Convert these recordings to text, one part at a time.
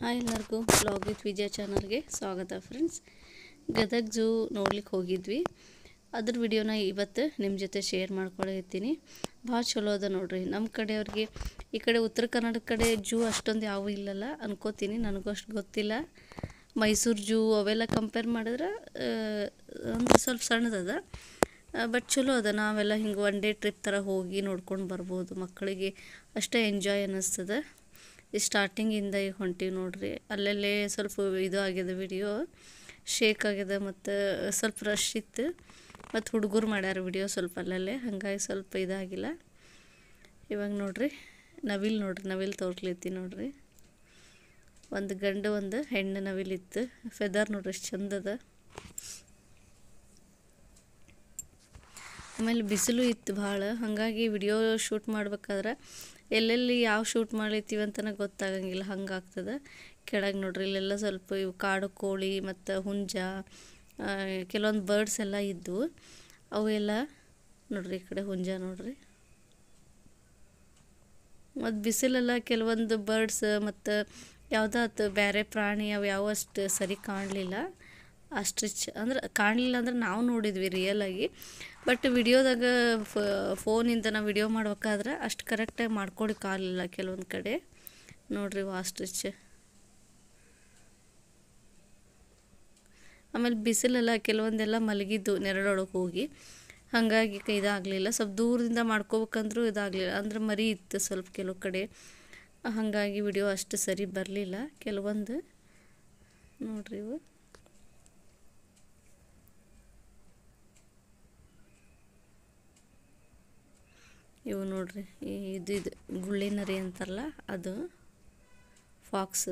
hi ಎಲ್ಲರಿಗೂ blog with ವಿಜಯ ಚಾನಲ್ಗೆ ಸ್ವಾಗತ ಫ್ರೆಂಡ್ಸ್ ಗದಗ ಝೂ ನೋಡ್ಲಿಕ್ಕೆ ಹೋಗಿದ್ವಿ ಅದ್ರ ವಿಡಿಯೋನ ಇವತ್ತು ನಿಮ್ಮ ಜೊತೆ ಶೇರ್ ಮಾಡ್ಕೊಳತ್ತೀನಿ ಭಾಳ ಚಲೋ ಅದ ನೋಡ್ರಿ ನಮ್ಮ ಕಡೆಯವ್ರಿಗೆ ಈ ಕಡೆ ಉತ್ತರ ಕನ್ನಡ ಕಡೆ ಝೂ ಅಷ್ಟೊಂದು ಯಾವ ಇಲ್ಲಲ್ಲ ಅನ್ಕೋತೀನಿ ನನಗೂ ಅಷ್ಟು ಗೊತ್ತಿಲ್ಲ ಮೈಸೂರು ಝೂ ಅವೆಲ್ಲ ಕಂಪೇರ್ ಮಾಡಿದ್ರೆ ಅಂದ್ರೆ ಸ್ವಲ್ಪ ಸಣ್ಣದದ ಬಟ್ ಚಲೋ ಅದ ನಾವೆಲ್ಲ ಹಿಂಗೆ ಒನ್ ಡೇ ಟ್ರಿಪ್ ಥರ ಹೋಗಿ ನೋಡ್ಕೊಂಡು ಬರ್ಬೋದು ಮಕ್ಕಳಿಗೆ ಅಷ್ಟೇ ಎಂಜಾಯ್ ಅನ್ನಿಸ್ತದೆ ಈ ಸ್ಟಾರ್ಟಿಂಗಿಂದ ಈಗ ಹೊಂಟೀವಿ ನೋಡ್ರಿ ಅಲ್ಲಲ್ಲೇ ಸ್ವಲ್ಪ ಇದು ಆಗ್ಯದ ವಿಡಿಯೋ ಶೇಕ್ ಆಗ್ಯದ ಮತ್ತು ಸ್ವಲ್ಪ ರಶ್ ಇತ್ತು ಮತ್ತು ಹುಡುಗರು ಮಾಡ್ಯಾರ ವಿಡಿಯೋ ಸ್ವಲ್ಪ ಅಲ್ಲಲ್ಲೇ ಹಾಗಾಗಿ ಸ್ವಲ್ಪ ಇದಾಗಿಲ್ಲ ಇವಾಗ ನೋಡ್ರಿ ನವಿಲ್ ನೋಡ್ರಿ ನವಿಲ್ ತೋರ್ಲಿತ್ತಿ ನೋಡ್ರಿ ಒಂದು ಗಂಡು ಒಂದು ಹೆಣ್ಣು ನವಿಲಿತ್ತು ಫೆದರ್ ನೋಡ್ರಿ ಎಷ್ಟು ಚಂದದ ಆಮೇಲೆ ಬಿಸಿಲು ಇತ್ತು ಭಾಳ ಹಾಗಾಗಿ ವಿಡಿಯೋ ಶೂಟ್ ಮಾಡ್ಬೇಕಾದ್ರೆ ಎಲ್ಲೆಲ್ಲಿ ಯಾವ ಶೂಟ್ ಮಾಡ್ಲತ್ತೀವಿ ಅಂತಲೇ ಗೊತ್ತಾಗಂಗಿಲ್ಲ ಹಂಗಾಗ್ತದೆ ಕೆಳಗೆ ನೋಡ್ರಿ ಇಲ್ಲೆಲ್ಲ ಸ್ವಲ್ಪ ಇವು ಕಾಡು ಕೋಳಿ ಮತ್ತು ಹುಂಜ ಕೆಲವೊಂದು ಬರ್ಡ್ಸ್ ಎಲ್ಲ ಇದ್ದವು ಅವು ಎಲ್ಲ ನೋಡ್ರಿ ಈ ಕಡೆ ಹುಂಜ ನೋಡ್ರಿ ಮತ್ತು ಬಿಸಿಲೆಲ್ಲ ಕೆಲವೊಂದು ಬರ್ಡ್ಸ್ ಮತ್ತು ಯಾವುದಾತು ಬೇರೆ ಪ್ರಾಣಿ ಅವು ಯಾವ ಅಷ್ಟು ಸರಿ ಕಾಣಲಿಲ್ಲ ಅಷ್ಟು ರಿಚ್ ಅಂದ್ರೆ ಕಾಣಲಿಲ್ಲ ಅಂದ್ರೆ ನಾವು ನೋಡಿದ್ವಿ ರಿಯಲಾಗಿ ಬಟ್ ವಿಡಿಯೋದಾಗ ಫೋನಿಂದ ನಾವು ವಿಡಿಯೋ ಮಾಡ್ಬೇಕಾದ್ರೆ ಅಷ್ಟು ಕರೆಕ್ಟಾಗಿ ಮಾಡ್ಕೊಳಕ್ಕೆ ಆಗಲಿಲ್ಲ ಕೆಲವೊಂದು ಕಡೆ ನೋಡ್ರಿ ವಾಸ್ಟ್ರಿಚ್ ಆಮೇಲೆ ಬಿಸಿಲೆಲ್ಲ ಕೆಲವೊಂದೆಲ್ಲ ಮಲಗಿದ್ದು ನೆರಳೊಳಗೆ ಹೋಗಿ ಹಾಗಾಗಿ ಇದಾಗಲಿಲ್ಲ ಸ್ವಲ್ಪ ದೂರದಿಂದ ಮಾಡ್ಕೋಬೇಕಂದ್ರೂ ಇದಾಗಲಿಲ್ಲ ಅಂದ್ರೆ ಮರಿ ಇತ್ತು ಸ್ವಲ್ಪ ಕೆಲವು ಕಡೆ ಹಾಗಾಗಿ ವಿಡಿಯೋ ಅಷ್ಟು ಸರಿ ಬರಲಿಲ್ಲ ಕೆಲವೊಂದು ನೋಡ್ರಿ ಇವು ಇವು ನೋಡ್ರಿ ಇದು ಇದು ಗುಳ್ಳಿ ನರಿ ಅಂತಾರಲ್ಲ ಅದು ಫಾಕ್ಸ್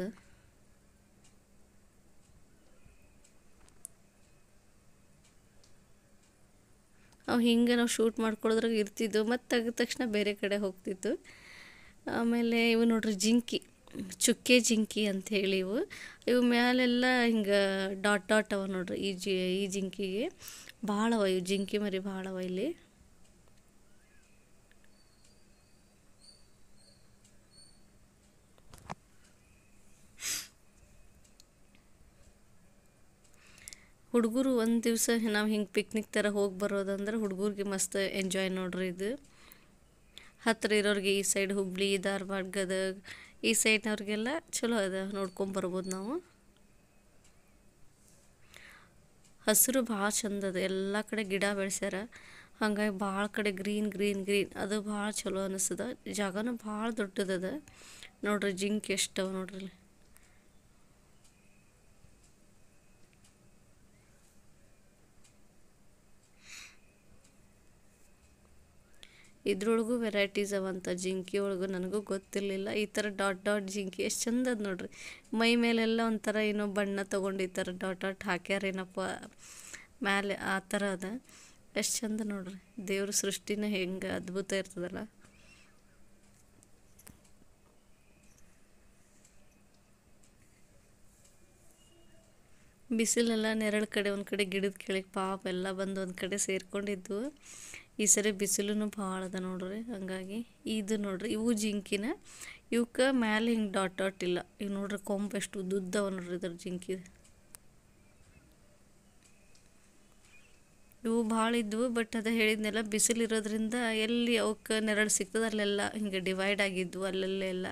ಅವು ಹಿಂಗೆ ನಾವು ಶೂಟ್ ಮಾಡ್ಕೊಳ್ಳೋದ್ರಾಗ ಇರ್ತಿದ್ದು ಮತ್ತು ತೆಗೆದ ತಕ್ಷಣ ಬೇರೆ ಕಡೆ ಹೋಗ್ತಿತ್ತು ಆಮೇಲೆ ಇವು ನೋಡ್ರಿ ಜಿಂಕಿ ಚುಕ್ಕೆ ಜಿಂಕಿ ಅಂತ ಹೇಳಿ ಇವು ಇವು ಮ್ಯಾಲೆಲ್ಲ ಹಿಂಗೆ ಡಾಟ್ ಡಾಟ್ ಅವ ನೋಡ್ರಿ ಈ ಜಿ ಈ ಜಿಂಕಿಗೆ ಭಾಳ ಅವ ಇವು ಜಿಂಕಿ ಮರಿ ಭಾಳ ಅವ ಇಲ್ಲಿ ಹುಡುಗರು ಒಂದು ದಿವಸ ನಾವು ಹಿಂಗೆ ಪಿಕ್ನಿಕ್ ಥರ ಹೋಗಿ ಬರೋದಂದ್ರೆ ಹುಡುಗರಿಗೆ ಮಸ್ತ್ ಎಂಜಾಯ್ ನೋಡ್ರಿ ಇದು ಹತ್ತಿರ ಇರೋರಿಗೆ ಈ ಸೈಡ್ ಹುಬ್ಳಿ ಧಾರವಾಡ ಗದಗ ಈ ಸೈಡ್ನವ್ರಿಗೆಲ್ಲ ಚಲೋ ಅದ ನೋಡ್ಕೊಂಬರ್ಬೋದು ನಾವು ಹಸಿರು ಭಾಳ ಚಂದ ಅದ ಎಲ್ಲ ಕಡೆ ಗಿಡ ಬೆಳೆಸ್ಯಾರ ಹಾಗಾಗಿ ಭಾಳ ಕಡೆ ಗ್ರೀನ್ ಗ್ರೀನ್ ಗ್ರೀನ್ ಅದು ಭಾಳ ಚಲೋ ಅನಿಸ್ತದ ಜಾಗನೂ ಭಾಳ ದೊಡ್ಡದದ ನೋಡ್ರಿ ಜಿಂಕ್ ಎಷ್ಟವ ನೋಡ್ರಿ ಇದ್ರೊಳಗೂ ವೆರೈಟೀಸ್ ಅವಂತ ಜಿಂಕಿ ಒಳಗೂ ನನಗೂ ಗೊತ್ತಿರಲಿಲ್ಲ ಈ ಥರ ಡಾಟ್ ಡಾಟ್ ಜಿಂಕಿ ಎಷ್ಟು ಚಂದ ಅದ ನೋಡ್ರಿ ಮೈ ಮೇಲೆಲ್ಲ ಒಂಥರ ಏನೋ ಬಣ್ಣ ತೊಗೊಂಡು ಈ ಥರ ಡಾಟ್ ಡಾಟ್ ಹಾಕ್ಯಾರೇನಪ್ಪ ಮ್ಯಾಲೆ ಆ ಥರ ಅದ ಎಷ್ಟು ಚಂದ ನೋಡ್ರಿ ದೇವ್ರ ಸೃಷ್ಟಿನ ಹೆಂಗೆ ಅದ್ಭುತ ಇರ್ತದಲ್ಲ ಬಿಸಿಲೆಲ್ಲ ನೆರಳು ಕಡೆ ಒಂದು ಕಡೆ ಗಿಡದ ಕೆಳಗೆ ಪಾಪ ಎಲ್ಲ ಬಂದು ಒಂದು ಕಡೆ ಸೇರ್ಕೊಂಡಿದ್ವು ಈ ಸರಿ ಬಿಸಿಲು ಭಾಳ ಅದ ನೋಡ್ರಿ ಹಂಗಾಗಿ ಇದು ನೋಡ್ರಿ ಇವು ಜಿಂಕಿನ ಇವಕ್ಕೆ ಮ್ಯಾಲೆ ಹಿಂಗೆ ಡಾಟ್ ಡಾಟ್ ಇಲ್ಲ ಈಗ ನೋಡ್ರಿ ಕೊಂಬು ಎಷ್ಟು ಉದ್ದವ ನೋಡ್ರಿ ಇದ್ರ ಜಿಂಕಿ ಇವು ಭಾಳ ಇದ್ವು ಬಟ್ ಅದು ಹೇಳಿದ್ನೆಲ್ಲ ಬಿಸಿಲಿರೋದ್ರಿಂದ ಎಲ್ಲಿ ಅವಕ್ಕೆ ನೆರಳು ಸಿಗ್ತದೆ ಅಲ್ಲೆಲ್ಲ ಹಿಂಗೆ ಡಿವೈಡ್ ಆಗಿದ್ವು ಅಲ್ಲೆಲ್ಲ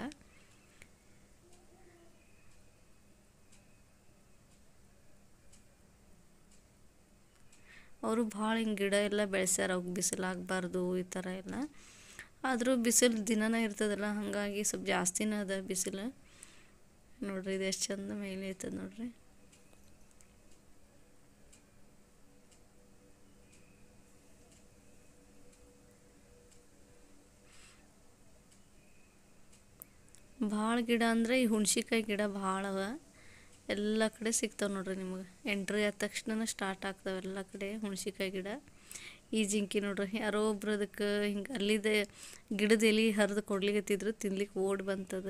ಅವರು ಭಾಳ ಹಿಂಗೆ ಗಿಡ ಎಲ್ಲ ಬೆಳೆಸ್ಯಾರ ಅವ್ಕೆ ಬಿಸಿಲು ಆಗಬಾರ್ದು ಈ ಥರ ಎಲ್ಲ ಆದರೂ ಬಿಸಿಲು ದಿನನೇ ಇರ್ತದಲ್ಲ ಹಾಗಾಗಿ ಸ್ವಲ್ಪ ಜಾಸ್ತಿನೇ ಅದ ಬಿಸಿಲು ನೋಡ್ರಿ ಇದು ಎಷ್ಟು ಚಂದ ಮೇಲೆ ಐತದ ನೋಡ್ರಿ ಭಾಳ ಗಿಡ ಅಂದರೆ ಈ ಹುಣ್ಸಿಕಾಯಿ ಗಿಡ ಭಾಳ ಅವ ಎಲ್ಲ ಕಡೆ ಸಿಗ್ತಾವೆ ನೋಡ್ರಿ ನಿಮಗೆ ಎಂಟ್ರಿ ಆದ ತಕ್ಷಣ ಸ್ಟಾರ್ಟ್ ಆಗ್ತಾವೆ ಎಲ್ಲ ಕಡೆ ಹುಣ್ಸಿಕಾಯಿ ಗಿಡ ಈ ಜಿಂಕಿ ನೋಡ್ರಿ ಯಾರೋ ಒಬ್ರು ಅದಕ್ಕೆ ಹಿಂಗೆ ಅಲ್ಲಿದೆ ಗಿಡದ ಎಲೆ ಹರಿದು ಕೊಡ್ಲಿಕತ್ತಿದ್ರು ತಿನ್ಲಿಕ್ಕೆ ಓಡಿ ಬಂತದ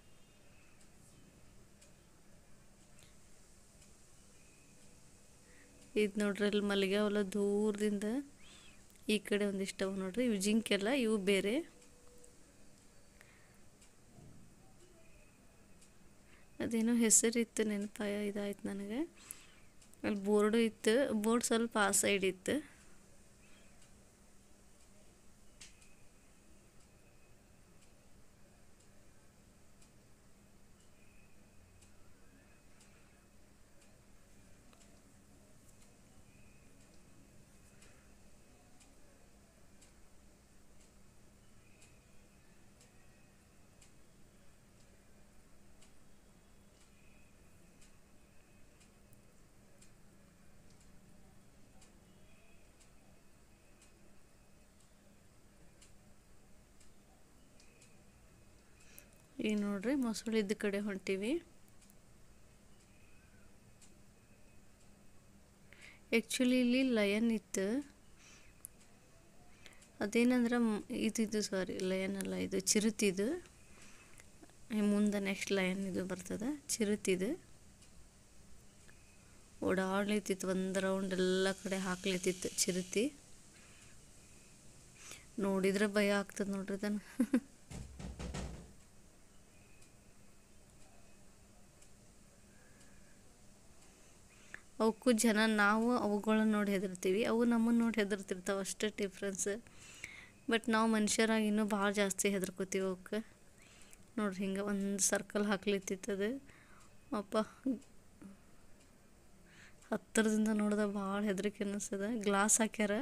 ಇದು ನೋಡ್ರಿ ಅಲ್ಲಿ ಮಲ್ಲಿಗೆ ಹೊಲ ದೂರದಿಂದ ಈ ಕಡೆ ಒಂದಿಷ್ಟು ಅವು ನೋಡ್ರಿ ಇವು ಜಿಂಕೆಲ್ಲ ಇವು ಬೇರೆ ಅದೇನೋ ಹೆಸರಿತ್ತು ನೆನಪಾಯ ಇದಾಯ್ತು ನನಗೆ ಅಲ್ಲಿ ಬೋರ್ಡು ಇತ್ತು ಬೋರ್ಡ್ ಸ್ವಲ್ಪ ಆ ಸೈಡ್ ಇತ್ತು ಈಗ ನೋಡ್ರಿ ಮೊಸಳಿದ್ದ ಕಡೆ ಹೊಂಟೀವಿ ಆ್ಯಕ್ಚುಲಿ ಇಲ್ಲಿ ಲಯನ್ ಇತ್ತು ಅದೇನಂದ್ರೆ ಮ್- ಇದಿದು ಸಾರಿ ಲಯನ್ ಅಲ್ಲ ಇದು ಚಿರುತಿದು ಮುಂದೆ ನೆಕ್ಸ್ಟ್ ಲಯನ್ ಇದು ಬರ್ತದೆ ಚಿರುತಿದು ಓಡಾಡ್ಲಿತ್ತಿತ್ತು ಒಂದು ರೌಂಡ್ ಎಲ್ಲ ಕಡೆ ಹಾಕ್ಲಿತ್ತಿತ್ತು ಚಿರುತಿ ನೋಡಿದ್ರೆ ಭಯ ಆಗ್ತದೆ ನೋಡ್ರಿ ಅದನ್ನು ಅವಕ್ಕೂ ಜನ ನಾವು ಅವುಗಳನ್ನ ನೋಡಿ ಹೆದರ್ತೀವಿ ಅವು ನಮ್ಮನ್ನು ನೋಡಿ ಹೆದರ್ತಿರ್ತಾವೆ ಅಷ್ಟೇ ಡಿಫ್ರೆನ್ಸ್ ಬಟ್ ನಾವು ಮನುಷ್ಯರಾಗಿ ಇನ್ನೂ ಭಾಳ ಜಾಸ್ತಿ ಹೆದರ್ಕೋತೀವಿ ಅವಕ್ಕೆ ನೋಡ್ರಿ ಹಿಂಗೆ ಒಂದು ಸರ್ಕಲ್ ಹಾಕ್ಲಿತ್ತಿತ್ತದು ಅಪ್ಪ ಹತ್ತಿರದಿಂದ ನೋಡಿದ ಭಾಳ ಹೆದರಿಕೆ ಅನ್ನಿಸ್ತದ ಗ್ಲಾಸ್ ಹಾಕ್ಯಾರ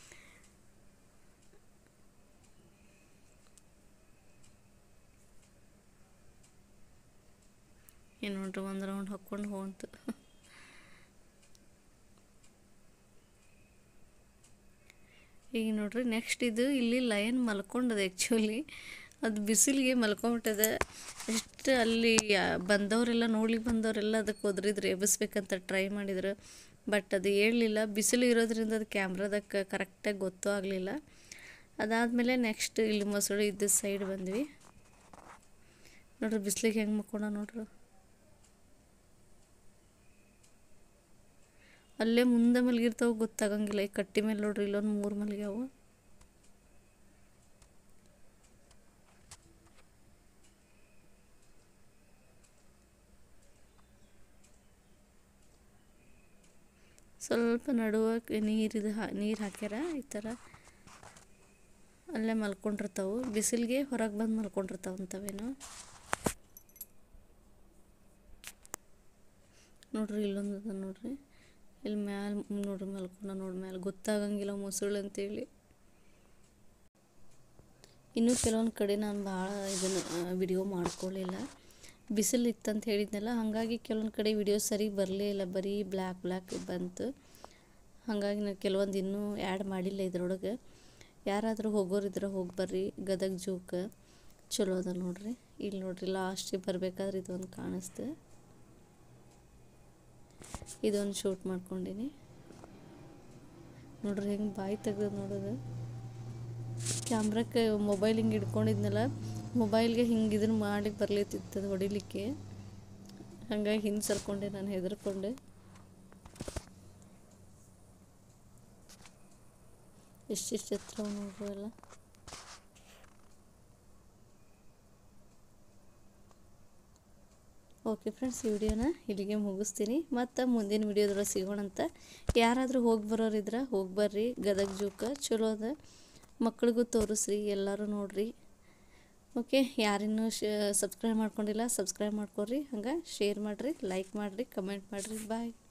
ಏನು ನೋಡ್ರಿ ಒಂದು ರೌಂಡ್ ಹಾಕ್ಕೊಂಡು ಹೋಗ್ತು ಈಗ ನೋಡ್ರಿ ನೆಕ್ಸ್ಟ್ ಇದು ಇಲ್ಲಿ ಲಯನ್ ಮಲ್ಕೊಂಡದ ಆ್ಯಕ್ಚುಲಿ ಅದು ಬಿಸಿಲಿಗೆ ಮಲ್ಕೊಂಬಿಟ್ಟದ ಎಷ್ಟು ಅಲ್ಲಿ ಯಾ- ಬಂದವರೆಲ್ಲ ನೋಡ್ಲಿಕ್ಕೆ ಬಂದವರೆಲ್ಲ ಅದಕ್ಕೆ ಒದ್ರಿದ್ರು ಎಬ್ಬಿಸ್ಬೇಕಂತ ಟ್ರೈ ಮಾಡಿದ್ರು ಬಟ್ ಅದು ಹೇಳಲಿಲ್ಲ ಬಿಸಿಲು ಇರೋದ್ರಿಂದ ಅದು ಕ್ಯಾಮ್ರಾದಕ್ಕೆ ಕರೆಕ್ಟಾಗಿ ಗೊತ್ತೂ ಆಗಲಿಲ್ಲ ಅದಾದಮೇಲೆ ನೆಕ್ಸ್ಟ್ ಇಲ್ಲಿ ಮೊಸಳು ಇದ್ದ ಸೈಡ್ ಬಂದ್ವಿ ನೋಡ್ರಿ ಬಿಸಿಲಿಗೆ ಹೆಂಗೆ ಮಕ್ಕೊಂಡ ನೋಡ್ರಿ ಅಲ್ಲೇ ಮುಂದೆ ಮಲಗಿರ್ತಾವೆ ಗೊತ್ತಾಗಂಗಿಲ್ಲ ಈ ಕಟ್ಟಿ ಮೇಲೆ ನೋಡ್ರಿ ಇಲ್ಲೊಂದು ಮೂರು ಮಲಗ್ಯಾವು ಸ್ವಲ್ಪ ನಡುವೆ ನೀರಿದು ಹಾ ನೀರು ಹಾಕ್ಯಾರ ಈ ಥರ ಅಲ್ಲೇ ಮಲ್ಕೊಂಡಿರ್ತಾವೆ ಬಿಸಿಲಿಗೆ ಹೊರಗೆ ಬಂದು ಮಲ್ಕೊಂಡಿರ್ತಾವೆ ಅಂತವೇನೋ ನೋಡ್ರಿ ಇಲ್ಲೊಂದು ಅದ ನೋಡ್ರಿ ಇಲ್ಲಿ ಮ್ಯಾಲೆ ನೋಡ್ರಿ ಮಲ್ಕೊಂಡ ನೋಡಿ ಮ್ಯಾಲೆ ಗೊತ್ತಾಗಂಗಿಲ್ಲ ಮೊಸಳು ಅಂತೇಳಿ ಇನ್ನೂ ಕೆಲವೊಂದು ಕಡೆ ನಾನು ಭಾಳ ಇದನ್ನು ವಿಡಿಯೋ ಮಾಡ್ಕೊಳ್ಳಿಲ್ಲ ಬಿಸಿಲು ಇತ್ತಂತ ಹೇಳಿದ್ನಲ್ಲ ಹಾಗಾಗಿ ಕೆಲವೊಂದು ಕಡೆ ವಿಡಿಯೋ ಸರಿ ಬರಲೇ ಇಲ್ಲ ಬರೀ ಬ್ಲ್ಯಾಕ್ ಬ್ಲ್ಯಾಕ್ ಬಂತು ಹಾಗಾಗಿ ನಾನು ಕೆಲವೊಂದು ಇನ್ನೂ ಆ್ಯಡ್ ಮಾಡಿಲ್ಲ ಇದ್ರೊಳಗೆ ಯಾರಾದರೂ ಹೋಗೋರಿದ್ರೆ ಹೋಗಿ ಬರ್ರಿ ಗದಗ ಜೂಕ್ಕೆ ಚಲೋ ಅದ ನೋಡ್ರಿ ಇಲ್ಲಿ ನೋಡ್ರಿ ಲಾಸ್ಟಿಗೆ ಬರಬೇಕಾದ್ರೆ ಇದೊಂದು ಕಾಣಿಸ್ತು ಇದೊಂದು ಶೂಟ್ ಮಾಡ್ಕೊಂಡೀನಿ ನೋಡ್ರಿ ಹೆಂಗೆ ಬಾಯಿ ತೆಗ್ದು ನೋಡೋದು ಕ್ಯಾಮ್ರಕ್ಕೆ ಮೊಬೈಲ್ ಹಿಂಗೆ ಹಿಡ್ಕೊಂಡಿದ್ನಲ್ಲ ಮೊಬೈಲ್ಗೆ ಹಿಂಗೆ ಇದನ್ನು ಮಾಡಿ ಬರ್ಲಿತ್ತಿತ್ತದು ಹೊಡಿಲಿಕ್ಕೆ ಹಾಗಾಗಿ ಹಿಂದೆ ಸರ್ಕೊಂಡೆ ನಾನು ಹೆದರ್ಕೊಂಡೆ ಎಷ್ಟೆಷ್ಟು ಎತ್ತರ ನೋಡ್ರಿ ಎಲ್ಲ ಓಕೆ ಫ್ರೆಂಡ್ಸ್ ಈ ವಿಡಿಯೋನ ಇಲ್ಲಿಗೆ ಮುಗಿಸ್ತೀನಿ ಮತ್ತು ಮುಂದಿನ ವಿಡಿಯೋದೊಳಗೆ ಸಿಗೋಣಂತ ಯಾರಾದರೂ ಹೋಗಿ ಬರೋರಿದ್ರೆ ಹೋಗಿ ಬರ್ರಿ ಗದಗ ಜೂಕ ಚಲೋ ಅದ ಮಕ್ಳಿಗೂ ತೋರಿಸ್ರಿ ಎಲ್ಲರೂ ನೋಡ್ರಿ ಓಕೆ ಯಾರಿನ್ನೂ ಶ ಸಬ್ಸ್ಕ್ರೈಬ್ ಮಾಡ್ಕೊಂಡಿಲ್ಲ ಸಬ್ಸ್ಕ್ರೈಬ್ ಮಾಡ್ಕೊರಿ ಹಂಗೆ ಶೇರ್ ಮಾಡಿರಿ ಲೈಕ್ ಮಾಡಿರಿ ಕಮೆಂಟ್ ಮಾಡಿರಿ ಬಾಯ್